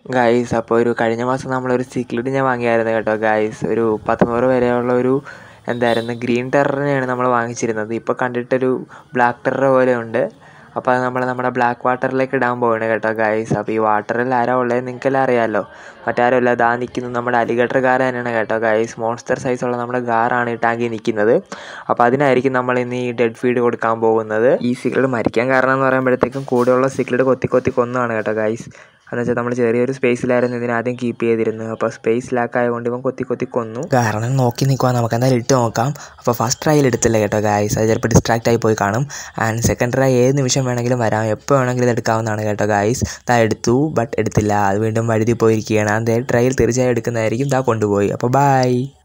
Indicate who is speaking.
Speaker 1: guys അപ്പോൾ ഒരു കഴിഞ്ഞ മാസം നമ്മളൊരു സിക്ലിഡ് ഞാൻ വാങ്ങിയായിരുന്നു കേട്ടോ ഗായ്സ് ഒരു പത്തുനൂറ് വരെയുള്ള ഒരു എന്തായിരുന്നു ഗ്രീൻ ടെററിനെയാണ് നമ്മൾ വാങ്ങിച്ചിരുന്നത് ഇപ്പോൾ കണ്ടിട്ടൊരു ബ്ലാക്ക് ടെറർ പോലെ ഉണ്ട് അപ്പോൾ അത് നമ്മൾ നമ്മുടെ ബ്ലാക്ക് വാട്ടറിലേക്ക് ഇടാൻ പോവുകയാണ് കേട്ടോ ഗായ്സ് അപ്പോൾ ഈ വാട്ടറിൽ ആരാ ഉള്ളത് നിങ്ങൾക്കെല്ലാം അറിയാമല്ലോ മറ്റാരുമല്ല ദാ നിൽക്കുന്നത് നമ്മുടെ അലിഗട്ടർ കാർ തന്നെയാണ് കേട്ടോ ഗായ്സ് മോൺസ്റ്റർ സൈസുള്ള നമ്മുടെ കാറാണ് ഈ ടാങ്കിൽ നിൽക്കുന്നത് അപ്പോൾ അതിനായിരിക്കും നമ്മൾ ഇന്ന് ഈ ഡെഡ് ഫീഡ് കൊടുക്കാൻ പോകുന്നത് ഈ സിക്ലഡ് മരിക്കാൻ കാരണം എന്ന് പറയുമ്പോഴത്തേക്കും കൂടെയുള്ള സിക്ലഡ് കൊത്തി കൊത്തി കൊന്നാണ് കേട്ടോ ഗായ്സ് എന്ന് വെച്ചാൽ നമ്മൾ ചെറിയൊരു സ്പേസിലായിരുന്നു ഇതിനെ ആദ്യം കീപ്പ് ചെയ്തിരുന്നത് അപ്പോൾ സ്പേസ് ലാക്ക് ആയതുകൊണ്ട് ഇവൻ കൊത്തി കൊത്തി കൊന്നു
Speaker 2: കാരണം നോക്കി നിൽക്കുക നമുക്ക് എന്തായാലും ഇട്ട് നോക്കാം അപ്പോൾ ഫസ്റ്റ് ട്രയൽ എടുത്തില്ല കേട്ടോ ഗായ്സ് അത് ചിലപ്പോൾ ഡിസ്ട്രാക്റ്റ് ആയി പോയി കാണും ആൻഡ് സെക്കൻഡ് ട്രൈ ഏത് നിമിഷം വേണമെങ്കിലും വരാം എപ്പോൾ വേണമെങ്കിലും ഇത് എടുക്കാവുന്നതാണ് കേട്ടോ ഗായ്സ് ദാ എടുത്തു ബട്ട് എടുത്തില്ല അത് വീണ്ടും വഴുതി പോയിരിക്കുകയാണ് ആ തേർഡ് ട്രയൽ തീർച്ചയായും എടുക്കുന്നതായിരിക്കും ദാ കൊണ്ടുപോയി അപ്പോൾ ബൈ